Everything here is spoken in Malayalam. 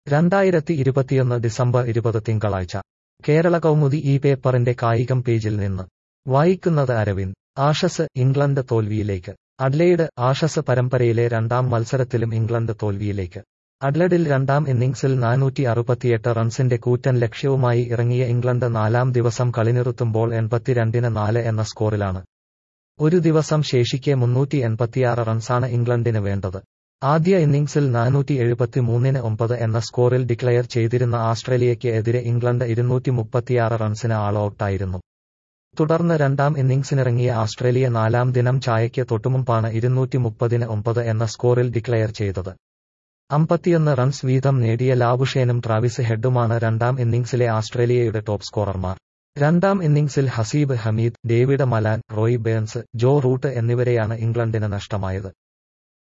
രണ്ടായിരത്തി ഇരുപത്തിയൊന്ന് ഡിസംബർ ഇരുപത് തിങ്കളാഴ്ച കേരള കൗമുദി ഈ പേപ്പറിന്റെ കായികം പേജിൽ നിന്ന് വായിക്കുന്നത് അരവിന്ദ് ആഷസ് ഇംഗ്ലണ്ട് തോൽവിയിലേക്ക് അഡ്ലെയ്ഡ് ആഷസ് പരമ്പരയിലെ രണ്ടാം മത്സരത്തിലും ഇംഗ്ലണ്ട് തോൽവിയിലേക്ക് അഡ്ലഡിൽ രണ്ടാം ഇന്നിംഗ്സിൽ നാനൂറ്റി അറുപത്തിയെട്ട് റൺസിന്റെ കൂറ്റൻ ലക്ഷ്യവുമായി ഇറങ്ങിയ ഇംഗ്ലണ്ട് നാലാം ദിവസം കളിനിറുത്തുമ്പോൾ എൺപത്തിരണ്ടിന് നാല് എന്ന സ്കോറിലാണ് ഒരു ദിവസം ശേഷിക്കെ മുന്നൂറ്റി എൺപത്തിയാറ് റൺസാണ് ഇംഗ്ലണ്ടിന് വേണ്ടത് ആദ്യ ഇന്നിംഗ്സിൽ നാനൂറ്റി എഴുപത്തിമൂന്നിന് ഒമ്പത് എന്ന സ്കോറിൽ ഡിക്ലയർ ചെയ്തിരുന്ന ആസ്ട്രേലിയയ്ക്ക് എതിരെ ഇംഗ്ലണ്ട് ഇരുന്നൂറ്റി മുപ്പത്തിയാറ് റൺസിന് ആൾ ഔട്ടായിരുന്നു തുടർന്ന് രണ്ടാം ഇന്നിംഗ്സിനിറങ്ങിയ ആസ്ട്രേലിയ നാലാം ദിനം ചായയ്ക്ക് തൊട്ടുമുമ്പാണ് ഇരുന്നൂറ്റി മുപ്പതിന് ഒമ്പത് എന്ന സ്കോറിൽ ഡിക്ലയർ ചെയ്തത് അമ്പത്തിയൊന്ന് റൺസ് വീതം നേടിയ ലാബുഷേനും ട്രാവിസ് ഹെഡുമാണ് രണ്ടാം ഇന്നിംഗ്സിലെ ആസ്ട്രേലിയയുടെ ടോപ്പ് സ്കോറർമാർ രണ്ടാം ഇന്നിംഗ്സിൽ Haseeb Hameed David Malan Rory Burns Joe Root എന്നിവരെയാണ് ഇംഗ്ലണ്ടിന് നഷ്ടമായത്